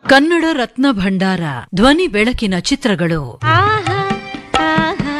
ಕನ್ನಡ ರತ್ನ ಭಂಡಾರ ಧ್ವನಿ ಬೆಳಕಿನ ಚಿತ್ರಗಳು ಆಹಾ ಆಹಾ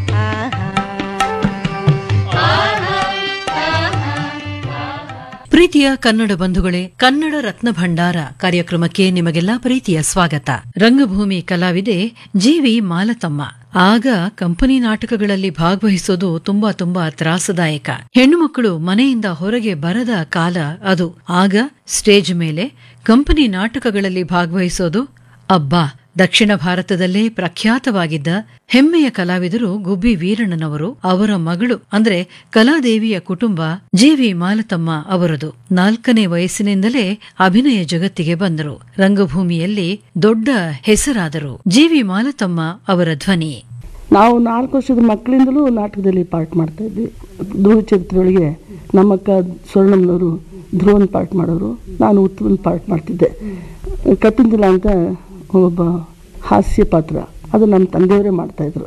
ಪ್ರೀತಿಯ ಕನ್ನಡ ಬಂಧುಗಳೇ ಕನ್ನಡ ರತ್ನ ಭಂಡಾರ ಕಾರ್ಯಕ್ರಮಕ್ಕೆ ನಿಮಗೆಲ್ಲಾ ಪ್ರೀತಿಯ ಸ್ವಾಗತ ರಂಗಭೂಮಿ ಕಲಾವಿದೆ ಜೀವಿ ಮಾಲತಮ್ಮ ಆಗ ಕಂಪನಿ ನಾಟಕಗಳಲ್ಲಿ ಭಾಗವಹಿಸೋದು ತುಂಬಾ ತುಂಬಾ ತ್ರಾಸದಾಯಕ ಹೆಣ್ಣು ಮಕ್ಕಳು ಮನೆಯಿಂದ ಹೊರಗೆ ಬರದ ಕಾಲ ಅದು ಆಗ ಸ್ಟೇಜ್ ಮೇಲೆ ಕಂಪನಿ ನಾಟಕಗಳಲ್ಲಿ ಭಾಗವಹಿಸೋದು ಅಬ್ಬಾ ದಕ್ಷಿಣ ಭಾರತದಲ್ಲೇ ಪ್ರಖ್ಯಾತವಾಗಿದ್ದ ಹೆಮ್ಮೆಯ ಕಲಾವಿದರು ಗುಬ್ಬಿ ವೀರಣ್ಣನವರು ಅವರ ಮಗಳು ಅಂದ್ರೆ ಕಲಾದೇವಿಯ ಕುಟುಂಬ ಜೆವಿ ಮಾಲತಮ್ಮ ಅವರದು ನಾಲ್ಕನೇ ವಯಸ್ಸಿನಿಂದಲೇ ಅಭಿನಯ ಜಗತ್ತಿಗೆ ಬಂದರು ರಂಗಭೂಮಿಯಲ್ಲಿ ದೊಡ್ಡ ಹೆಸರಾದರು ಜೆವಿ ಮಾಲತಮ್ಮ ಅವರ ಧ್ವನಿ ನಾವು ನಾಲ್ಕು ವರ್ಷದ ಮಕ್ಕಳಿಂದಲೂ ನಾಟಕದಲ್ಲಿ ಪಾರ್ಟ್ ಮಾಡ್ತಾ ಇದ್ವಿ ಧ್ರುವ ಚರಿತ್ರೆಯೊಳಗೆ ನಮ್ಮಕ್ಕ ಸ್ವರ್ಣಮ್ಮನವರು ಧ್ರುವನ್ ಪಾರ್ಟ್ ಮಾಡೋರು ನಾನು ಉತ್ತಮನ್ ಪಾರ್ಟ್ ಮಾಡ್ತಿದ್ದೆ ಕಪಿಂದಿಲ ಅಂತ ಒಬ್ಬ ಹಾಸ್ಯ ಪಾತ್ರ ಅದು ನಮ್ಮ ತಂದೆಯವರೇ ಮಾಡ್ತಾಯಿದ್ರು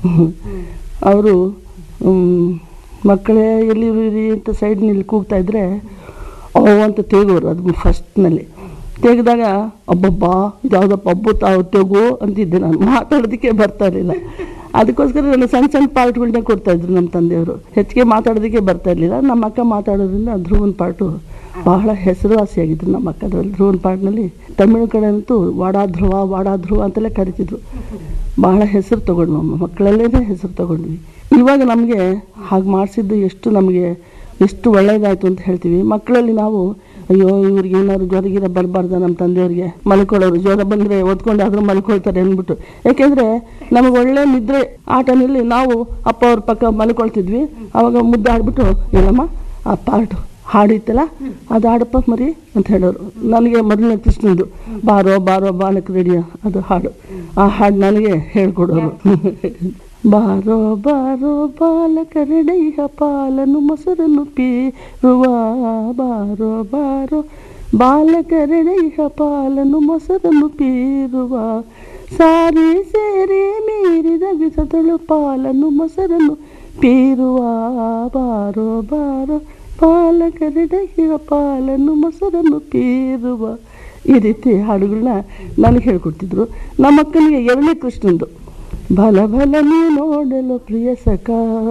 ಅವರು ಮಕ್ಕಳೇ ಎಲ್ಲಿರಿ ಅಂತ ಸೈಡ್ನಲ್ಲಿ ಕೂಗ್ತಾ ಇದ್ರೆ ಓ ಅಂತ ತೇಗೋರು ಅದು ಫಸ್ಟ್ನಲ್ಲಿ ತೆಗೆದಾಗ ಅಬ್ಬಬ್ಬಾ ಇದ್ಯಾವುದಪ್ಪ ಹಬ್ಬ ತಾವು ತೆಗು ಅಂತಿದ್ದೆ ನಾನು ಮಾತಾಡೋದಕ್ಕೆ ಬರ್ತಾ ಇರಲಿಲ್ಲ ಅದಕ್ಕೋಸ್ಕರ ನಾನು ಸಣ್ಣ ಸಣ್ಣ ಪಾರ್ಟ್ಗಳನ್ನೇ ಕೊಡ್ತಾಯಿದ್ರು ನಮ್ಮ ತಂದೆಯವರು ಹೆಚ್ಚಿಗೆ ಮಾತಾಡೋದಕ್ಕೆ ಬರ್ತಾ ಇರಲಿಲ್ಲ ನಮ್ಮ ಅಕ್ಕ ಮಾತಾಡೋದ್ರಿಂದ ಧ್ರುವನ್ ಪಾರ್ಟು ಬಹಳ ಹೆಸರುವಾಸಿಯಾಗಿದ್ರು ನಮ್ಮ ಅಕ್ಕ ಅದರಲ್ಲಿ ಧ್ರುವನ್ ಪಾರ್ಟ್ನಲ್ಲಿ ತಮಿಳು ಕಡೆ ಅಂತೂ ವಾಡಾ ಧ್ರುವ ವಾಡಾ ಧ್ರುವ ಅಂತೆಲ್ಲ ಕರಿತಿದ್ರು ಬಹಳ ಹೆಸರು ತಗೊಂಡ್ವಿ ನಮ್ಮ ಮಕ್ಕಳಲ್ಲೇ ಹೆಸರು ತಗೊಂಡ್ವಿ ಇವಾಗ ನಮಗೆ ಹಾಗೆ ಮಾಡಿಸಿದ್ದು ಎಷ್ಟು ನಮಗೆ ಎಷ್ಟು ಒಳ್ಳೇದಾಯಿತು ಅಂತ ಹೇಳ್ತೀವಿ ಮಕ್ಕಳಲ್ಲಿ ನಾವು ಅಯ್ಯೋ ಇವ್ರಿಗೆ ಏನಾದ್ರು ಜ್ವರ ಗಿರ ಬರಬಾರ್ದ ನಮ್ಮ ತಂದೆಯವ್ರಿಗೆ ಮಲ್ಕೊಳ್ಳೋರು ಜ್ವರ ಬಂದರೆ ಓದ್ಕೊಂಡಾದ್ರೂ ಮಲ್ಕೊಳ್ತಾರೆ ಅಂದ್ಬಿಟ್ಟು ಯಾಕೆಂದರೆ ನಮಗೆ ಒಳ್ಳೆ ನಿದ್ರೆ ಆಟನಲ್ಲಿ ನಾವು ಅಪ್ಪ ಅವ್ರ ಪಕ್ಕ ಮಲ್ಕೊಳ್ತಿದ್ವಿ ಅವಾಗ ಮುದ್ದೆ ಆಡ್ಬಿಟ್ಟು ಏನಮ್ಮ ಆ ಪಾರ್ಟು ಹಾಡಿತ್ತಲ್ಲ ಅದು ಹಾಡಪ್ಪ ಮರಿ ಅಂತ ಹೇಳೋರು ನನಗೆ ಮೊದಲನೇ ಕೃಷ್ಣಂದು ಬಾರೋ ಬಾರೋ ಬಾಲಕ ರೆಡಿಯ ಅದು ಹಾಡು ಆ ಹಾಡು ನನಗೆ ಹೇಳ್ಕೊಡೋರು ಬಾರೋ ಬಾರೋ ಬಾಲಕ ರೆಡೆಯ ಪಾಲನು ಮೊಸರನ್ನು ಪೀರುವ ಬಾರೋ ಬಾರೋ ಬಾಲಕ ರೆಡೆಯ ಪಾಲನು ಮೊಸರನ್ನು ಪೀರುವ ಸಾರಿ ಸೇರಿ ಮೀರಿದ ವಿಸದಳು ಪಾಲನು ಮೊಸರನ್ನು ಪೀರುವ ಬಾರೋ ಬಾರೋ ಪಾಲಕ ರೆಡೆಯ ಪಾಲನು ಮೊಸರನ್ನು ಪೀರುವ ಈ ರೀತಿ ಹಾಡುಗಳನ್ನ ನನಗೆ ಹೇಳ್ಕೊಡ್ತಿದ್ರು ನಮ್ಮ ಅಕ್ಕನಿಗೆ ಎರಡನೇ ಕೃಷ್ಣಂದು ಬಲ ಬಲ ನೀ ನೋಡಲು ಪ್ರಿಯ ಸಖ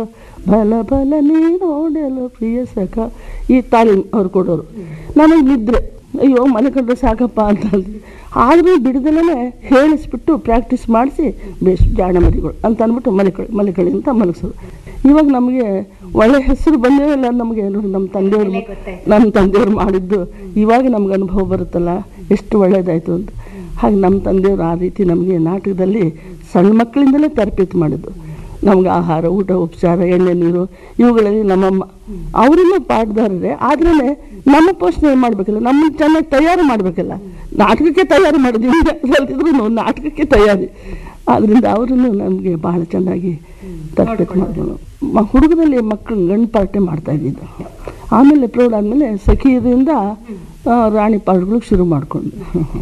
ಬಲ ಬಲ ನೀ ನೋಡಲು ಪ್ರಿಯ ಸಖ ಈ ತಾಲೀಮ್ ಅವ್ರು ಕೊಡೋರು ನನಗೆ ನಿದ್ರೆ ಅಯ್ಯೋ ಮನೆ ಕಂಡ್ರೆ ಸಾಕಪ್ಪ ಅಂತ ಅಂದ್ವಿ. ಆದರೂ ಬಿಡದಲ್ಲೇ ಹೇಳಿಸ್ಬಿಟ್ಟು ಪ್ರಾಕ್ಟೀಸ್ ಮಾಡಿಸಿ ಬೇಸ್ ಜಾಣ ಮರಿಗಳು ಅಂತ ಅಂದ್ಬಿಟ್ಟು ಮಲಿಕಳಿ ಮಲಿಕಳಿ ಅಂತ ಮಲಗಿಸೋದು ಇವಾಗ ನಮಗೆ ಒಳ್ಳೆ ಹೆಸರು ಬಂದೇ ಇಲ್ಲ ನಮಗೆ ನೋಡಿ ನಮ್ಮ ತಂದೆಯವರು ನಮ್ಮ ತಂದೆಯವರು ಮಾಡಿದ್ದು ಇವಾಗ ನಮ್ಗೆ ಅನುಭವ ಬರುತ್ತಲ್ಲ ಎಷ್ಟು ಒಳ್ಳೇದಾಯಿತು ಅಂತ ಹಾಗೆ ನಮ್ಮ ತಂದೆಯವರು ಆ ರೀತಿ ನಮಗೆ ನಾಟಕದಲ್ಲಿ ಸಣ್ಣ ಮಕ್ಕಳಿಂದಲೇ ತರಬೇತಿ ಮಾಡಿದ್ದು ನಮ್ಗೆ ಆಹಾರ ಊಟ ಉಪಚಾರ ಎಣ್ಣೆ ನೀರು ಇವುಗಳಲ್ಲಿ ನಮ್ಮಮ್ಮ ಅವರನ್ನು ಪಾಠದಾರರೇ ಆದ್ರೂ ನಮ್ಮ ಪೋಷಣೆ ಮಾಡಬೇಕಲ್ಲ ನಮ್ಮನ್ನು ಚೆನ್ನಾಗಿ ತಯಾರು ಮಾಡಬೇಕಲ್ಲ ನಾಟಕಕ್ಕೆ ತಯಾರು ಮಾಡಿದ್ವಿ ಕಲ್ತಿದ್ರು ನಾಟಕಕ್ಕೆ ತಯಾರಿ ಆದ್ದರಿಂದ ಅವರನ್ನು ನಮಗೆ ಬಹಳ ಚೆನ್ನಾಗಿ ತರಬೇತಿ ಮಾಡಿದ್ರು ಮ ಹುಡುಗರಲ್ಲಿ ಮಕ್ಕಳು ಗಂಡು ಪಾರ್ಟೇ ಮಾಡ್ತಾ ಇದ್ದಿದ್ದು ಆಮೇಲೆ ಪ್ರೌಢ ಆದಮೇಲೆ ಸಖಿಯರಿಂದ ಆ, ರಾಣಿ ಪಾರ್ಟ್ಗಳಿಗೆ ಶುರು ಮಾಡಿಕೊಂಡು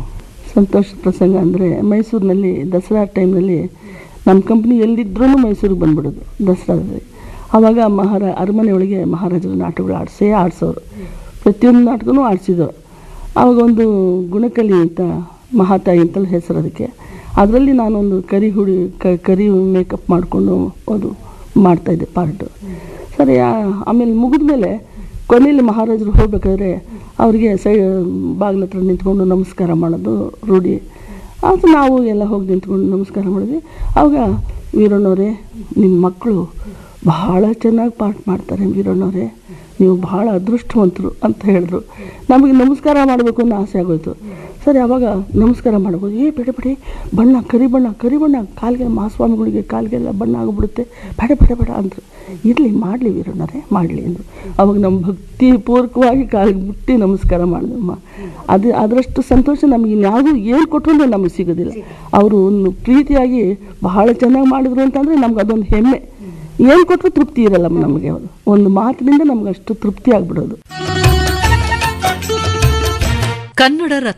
ಸಂತೋಷ ಪ್ರಸಂಗ ಅಂದರೆ ಮೈಸೂರಿನಲ್ಲಿ ದಸರಾ ಟೈಮ್ನಲ್ಲಿ ನಮ್ಮ ಕಂಪ್ನಿ ಎಲ್ಲಿದ್ರೂ ಮೈಸೂರಿಗೆ ಬಂದ್ಬಿಡೋದು ದಸರಾದಲ್ಲಿ ಆವಾಗ ಮಹಾರಾ ಅರಮನೆ ಒಳಗೆ ಮಹಾರಾಜರ ನಾಟಕಗಳು ಆಡಿಸೇ ಆಡಿಸೋರು ಪ್ರತಿಯೊಂದು ನಾಟಕನೂ ಆಡಿಸಿದ್ರು ಆವಾಗ ಒಂದು ಗುಣಕಲಿ ಅಂತ ಮಹಾತಾಯಿ ಅಂತಲೂ ಹೆಸರು ಅದಕ್ಕೆ ಅದರಲ್ಲಿ ನಾನೊಂದು ಕರಿ ಹುಡಿ ಕ ಕರಿ ಮೇಕಪ್ ಮಾಡಿಕೊಂಡು ಅದು ಮಾಡ್ತಾಯಿದ್ದೆ ಪಾರ್ಟು ಸರಿ ಆ- ಆಮೇಲೆ ಮುಗಿದ ಮೇಲೆ ಕೊನೆಯಲ್ಲಿ ಮಹಾರಾಜರು ಹೋಗ್ಬೇಕಾದ್ರೆ ಅವರಿಗೆ ಸೈ ಬಾಗಿಲ ಹತ್ರ ನಿಂತ್ಕೊಂಡು ನಮಸ್ಕಾರ ಮಾಡೋದು ರೂಢಿ ಅದು ನಾವು ಎಲ್ಲ ಹೋಗಿ ನಿಂತ್ಕೊಂಡು ನಮಸ್ಕಾರ ಮಾಡಿದ್ವಿ ಆವಾಗ ವೀರಣ್ಣವರೇ ನಿಮ್ಮ ಮಕ್ಕಳು ಬಹಳ ಚೆನ್ನಾಗಿ ಪಾಠ ಮಾಡ್ತಾರೆ ವೀರಣ್ಣವರೇ ನೀವು ಬಹಳ ಅದೃಷ್ಟವಂತರು ಅಂತ ಹೇಳಿದ್ರು ನಮಗೆ ನಮಸ್ಕಾರ ಮಾಡಬೇಕು ಅನ್ನೋ ಆಸೆ ಆಗೋಯ್ತು ಸರಿ ಆವಾಗ ನಮಸ್ಕಾರ ಮಾಡ್ಬೋದು ಏ ಬೇಡ ಬೇಡಿ ಬಣ್ಣ ಕರಿ ಬಣ್ಣ ಕರಿ ಬಣ್ಣ ಕಾಲಿಗೆ ಮಹಾಸ್ವಾಮಿಗಳಿಗೆ ಕಾಲಿಗೆಲ್ಲ ಬಣ್ಣ ಆಗಿಬಿಡುತ್ತೆ ಬೇಡ ಬೇಡ ಬೇಡ ಅಂದರು ಇರಲಿ ಮಾಡಲಿ ವೀರಣ್ಣರೇ ಮಾಡಲಿ ಅಂದರು ಅವಾಗ ನಮ್ಮ ಭಕ್ತಿ ಪೂರ್ವಕವಾಗಿ ಕಾಲಿಗೆ ಮುಟ್ಟಿ ನಮಸ್ಕಾರ ಮಾಡಿದಮ್ಮ ಅದು ಅದರಷ್ಟು ಸಂತೋಷ ನಮಗೆ ಇನ್ಯಾವುದೂ ಏನು ಕೊಟ್ಟರು ನಮಗೆ ಸಿಗೋದಿಲ್ಲ ಅವರು ಒಂದು ಪ್ರೀತಿಯಾಗಿ ಬಹಳ ಚೆನ್ನಾಗಿ ಮಾಡಿದ್ರು ಅಂತಂದರೆ ನಮ್ಗೆ ಅದೊಂದು ಹೆಮ್ಮೆ ಏನು ಕೊಟ್ಟರು ತೃಪ್ತಿ ಇರಲ್ಲ ನಮಗೆ ಅದು ಒಂದು ಮಾತಿನಿಂದ ನಮ್ಗೆ ಅಷ್ಟು ತೃಪ್ತಿ ಆಗ್ಬಿಡೋದು ಕನ್ನಡ